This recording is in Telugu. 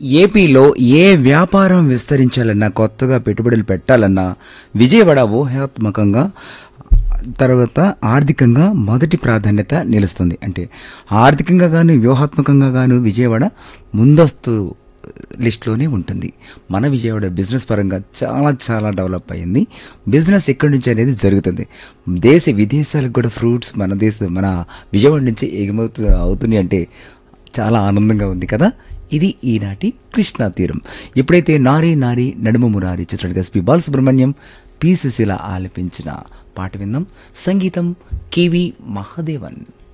ఏపీలో ఏ వ్యాపారం విస్తరించాలన్నా కొత్తగా పెట్టుబడులు పెట్టాలన్నా విజయవాడ ఊహాత్మకంగా తర్వాత ఆర్థికంగా మొదటి ప్రాధాన్యత నిలుస్తుంది అంటే ఆర్థికంగా గాను వ్యూహాత్మకంగా గాను విజయవాడ ముందస్తు లిస్ట్లోనే ఉంటుంది మన విజయవాడ బిజినెస్ పరంగా చాలా చాలా డెవలప్ అయింది బిజినెస్ ఎక్కడి నుంచి అనేది జరుగుతుంది దేశ విదేశాలకు కూడా ఫ్రూట్స్ మన దేశ మన విజయవాడ నుంచి ఎగుమవుతు అవుతుంది అంటే చాలా ఆనందంగా ఉంది కదా ఇది ఈనాటి కృష్ణా తీరం ఎప్పుడైతే నారీ నారీ నడుమ మురారి చిత్రానికి ఎస్పి బాలసుబ్రహ్మణ్యం పి సుశీల ఆలపించిన పాట విందాం సంగీతం కేవి మహాదేవన్